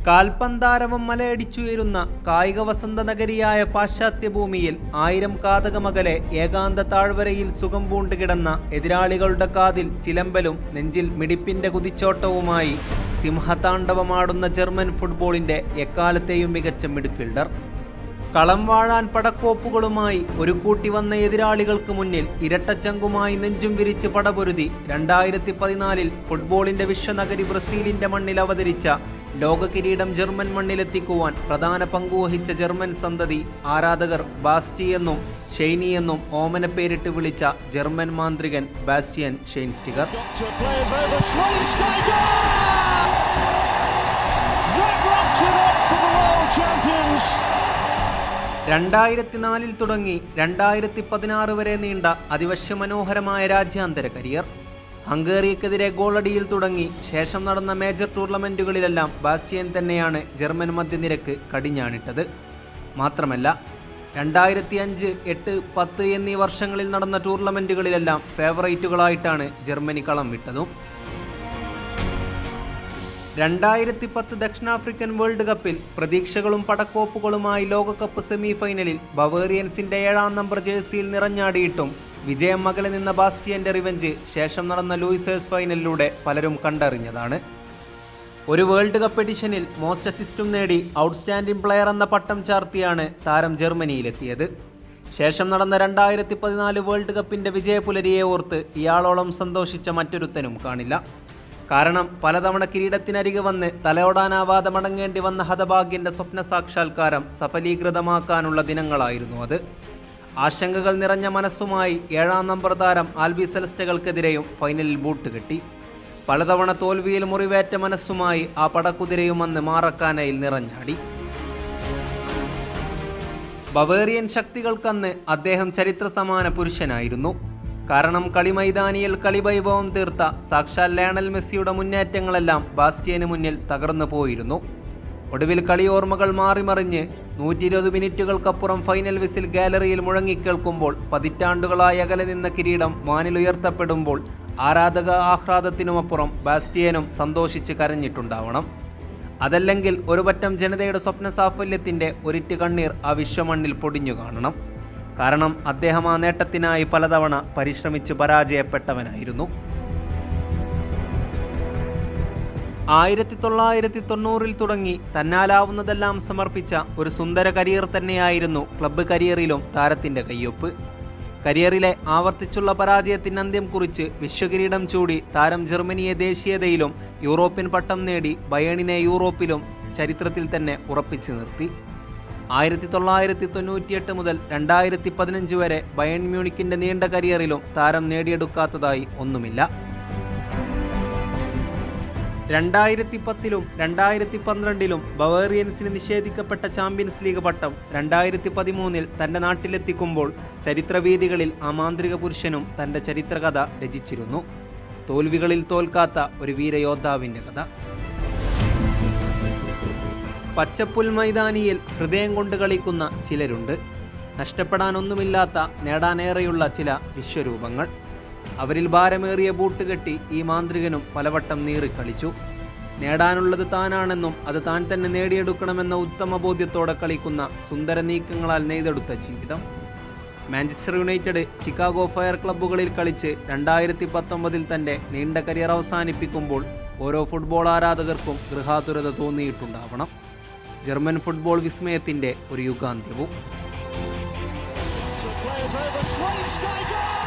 കാൽപന്താരവം മലയടിച്ചുയരുന്ന കായിക വസന്ത നഗരിയായ പാശ്ചാത്യ ഭൂമിയിൽ ആയിരം കാതകമകലെ ഏകാന്ത താഴ്വരയിൽ സുഖം പൂണ്ട് കിടന്ന എതിരാളികളുടെ കാതിൽ ചിലമ്പലും നെഞ്ചിൽ മിടിപ്പിന്റെ കുതിച്ചോട്ടവുമായി സിംഹതാണ്ഡവമാടുന്ന ജർമ്മൻ ഫുട്ബോളിന്റെ എക്കാലത്തെയും മികച്ച മിഡ്ഫീൽഡർ കളം വാഴാൻ പടക്കോപ്പുകളുമായി ഒരു കൂട്ടി വന്ന എതിരാളികൾക്ക് മുന്നിൽ ഇരട്ടച്ചങ്കുമായി നെഞ്ചും വിരിച്ച് പടപൊരുതി രണ്ടായിരത്തി പതിനാലിൽ ഫുട്ബോളിന്റെ വിശ്വനഗരി ബ്രസീലിന്റെ മണ്ണിൽ അവതരിച്ച ലോക കിരീടം ജർമ്മൻ മണ്ണിലെത്തിക്കുവാൻ പ്രധാന പങ്കുവഹിച്ച ജർമ്മൻ സന്തതി ആരാധകർ ബാസ്റ്റി എന്നും ഷെയ്നി എന്നും ഓമന പേരിട്ട് വിളിച്ച ജർമ്മൻ മാന്ത്രികൻ Bastian Schweinsteiger To players over Schweinsteiger! That wraps it up for the world champions. രണ്ടായിരത്തി നാലിൽ തുടങ്ങി രണ്ടായിരത്തി പതിനാറ് വരെ നീണ്ട അതിവശ്യമനോഹരമായ രാജ്യാന്തര കരിയർ ഹംഗേറിയക്കെതിരെ ഗോളടിയിൽ തുടങ്ങി ശേഷം നടന്ന മേജർ ടൂർണമെന്റുകളിലെല്ലാം ബാസ്റ്റിയൻ തന്നെയാണ് ജർമ്മൻ മധ്യനിരക്ക് കടിഞ്ഞാണിട്ടത് മാത്രമല്ല രണ്ടായിരത്തി അഞ്ച് എട്ട് പത്ത് എന്നീ വർഷങ്ങളിൽ നടന്ന ടൂർണമെന്റുകളിലെല്ലാം ഫേവറേറ്റുകളായിട്ടാണ് ജർമ്മനി കളം വിട്ടതും രണ്ടായിരത്തി പത്ത് ദക്ഷിണാഫ്രിക്കൻ വേൾഡ് കപ്പിൽ പ്രതീക്ഷകളും പടക്കോപ്പുകളുമായി ലോകകപ്പ് സെമി ഫൈനലിൽ ബവേറിയൻസിന്റെ ഏഴാം നമ്പർ ജേഴ്സിയിൽ നിറഞ്ഞാടിയിട്ടും വിജയം മകലെ നിന്ന ബാസ്റ്റിയന്റെ റിവഞ്ച് ശേഷം നടന്ന ലൂയിസേഴ്സ് ഫൈനലിലൂടെ പലരും കണ്ടറിഞ്ഞതാണ് ഒരു വേൾഡ് കപ്പ് എഡിഷനിൽ മോസ്റ്റ് അസിസ്റ്റും നേടി ഔട്ട്സ്റ്റാൻഡിംഗ് പ്ലെയർ എന്ന പട്ടം ചാർത്തിയാണ് താരം ജർമ്മനിയിലെത്തിയത് ശേഷം നടന്ന രണ്ടായിരത്തി പതിനാല് വേൾഡ് കപ്പിന്റെ വിജയപുലരിയെ ഓർത്ത് ഇയാളോളം സന്തോഷിച്ച മറ്റൊരുത്തനും കാണില്ല കാരണം പലതവണ കിരീടത്തിനരികെ വന്ന് തലയോടാനാവാതെ മടങ്ങേണ്ടി വന്ന ഹതഭാഗ്യന്റെ സ്വപ്ന സാക്ഷാത്കാരം സഫലീകൃതമാക്കാനുള്ള ദിനങ്ങളായിരുന്നു അത് ആശങ്കകൾ നിറഞ്ഞ മനസ്സുമായി ഏഴാം നമ്പർ താരം ആൽബി സെലസ്റ്റകൾക്കെതിരെയും ഫൈനലിൽ ബൂട്ട് കെട്ടി പലതവണ തോൽവിയിൽ മുറിവേറ്റ മനസ്സുമായി ആ പടക്കുതിരയും അന്ന് മാറക്കാനയിൽ നിറഞ്ഞാടി ബവേറിയൻ ശക്തികൾക്കന്ന് അദ്ദേഹം ചരിത്ര സമാന പുരുഷനായിരുന്നു കാരണം കളിമൈതാനിയിൽ കളിവൈഭവം തീർത്ത സാക്ഷാൽ ലയണൽ മെസ്സിയുടെ മുന്നേറ്റങ്ങളെല്ലാം ബാസ്റ്റിയന് മുന്നിൽ തകർന്നു പോയിരുന്നു ഒടുവിൽ കളി ഓർമ്മകൾ മാറിമറിഞ്ഞ് നൂറ്റി ഇരുപത് മിനിറ്റുകൾക്കപ്പുറം ഫൈനൽ വിസിൽ ഗാലറിയിൽ മുഴങ്ങിക്കേൾക്കുമ്പോൾ പതിറ്റാണ്ടുകളായി അകലെ നിന്ന കിരീടം വാനിലുയർത്തപ്പെടുമ്പോൾ ആരാധക ആഹ്ലാദത്തിനുമപ്പുറം ബാസ്റ്റിയനും സന്തോഷിച്ച് കരഞ്ഞിട്ടുണ്ടാവണം അതല്ലെങ്കിൽ ഒരു പറ്റം ജനതയുടെ സ്വപ്ന സാഫല്യത്തിന്റെ ഒരിറ്റ് കണ്ണീർ ആ വിശ്വമണ്ണിൽ പൊടിഞ്ഞു കാണണം കാരണം അദ്ദേഹം ആ നേട്ടത്തിനായി പലതവണ പരിശ്രമിച്ച് പരാജയപ്പെട്ടവനായിരുന്നു ആയിരത്തി തൊള്ളായിരത്തി തൊണ്ണൂറിൽ തുടങ്ങി തന്നാലാവുന്നതെല്ലാം സമർപ്പിച്ച ഒരു സുന്ദര കരിയർ തന്നെയായിരുന്നു ക്ലബ്ബ് കരിയറിലും താരത്തിന്റെ കയ്യൊപ്പ് കരിയറിലെ ആവർത്തിച്ചുള്ള പരാജയത്തിന് അന്ത്യം കുറിച്ച് വിശ്വകിരീടം ചൂടി താരം ജർമ്മനിയെ ദേശീയതയിലും യൂറോപ്യൻ പട്ടം നേടി ബയേണിനെ യൂറോപ്പിലും ചരിത്രത്തിൽ തന്നെ ഉറപ്പിച്ചു നിർത്തി ആയിരത്തി തൊള്ളായിരത്തി തൊണ്ണൂറ്റിയെട്ട് മുതൽ രണ്ടായിരത്തി പതിനഞ്ച് വരെ ബയൺ മ്യൂണിക്കിന്റെ നീണ്ട കരിയറിലും താരം നേടിയെടുക്കാത്തതായി ഒന്നുമില്ല രണ്ടായിരത്തി പത്തിലും രണ്ടായിരത്തി പന്ത്രണ്ടിലും ബവേറിയൻസിന് നിഷേധിക്കപ്പെട്ട ചാമ്പ്യൻസ് ലീഗ് പട്ടം രണ്ടായിരത്തി പതിമൂന്നിൽ തന്റെ നാട്ടിലെത്തിക്കുമ്പോൾ ചരിത്രവേദികളിൽ ആ മാന്ത്രിക പുരുഷനും തന്റെ ചരിത്രകഥ രചിച്ചിരുന്നു തോൽവികളിൽ തോൽക്കാത്ത ഒരു വീരയോദ്ധാവിന്റെ കഥ പച്ചപ്പുൽ മൈതാനിയിൽ ഹൃദയം കൊണ്ട് കളിക്കുന്ന ചിലരുണ്ട് നഷ്ടപ്പെടാനൊന്നുമില്ലാത്ത നേടാനേറെയുള്ള ചില വിശ്വരൂപങ്ങൾ അവരിൽ ഭാരമേറിയ ബൂട്ട് കെട്ടി ഈ മാന്ത്രികനും പലവട്ടം നീറിക്കളിച്ചു നേടാനുള്ളത് താനാണെന്നും അത് താൻ തന്നെ നേടിയെടുക്കണമെന്ന ഉത്തമ ബോധ്യത്തോടെ കളിക്കുന്ന സുന്ദര നീക്കങ്ങളാൽ നെയ്തെടുത്ത ജീവിതം മാഞ്ചസ്റ്റർ യുണൈറ്റഡ് ചിക്കാഗോ ഫയർ ക്ലബ്ബുകളിൽ കളിച്ച് രണ്ടായിരത്തി പത്തൊമ്പതിൽ തന്റെ നീണ്ട കരിയർ അവസാനിപ്പിക്കുമ്പോൾ ഓരോ ഫുട്ബോൾ ആരാധകർക്കും ഗൃഹാതുരത തോന്നിയിട്ടുണ്ടാവണം ജർമ്മൻ ഫുട്ബോൾ വിസ്മയത്തിന്റെ ഒരു യുഗാന്ത്യവും To players over Schweinsteiger!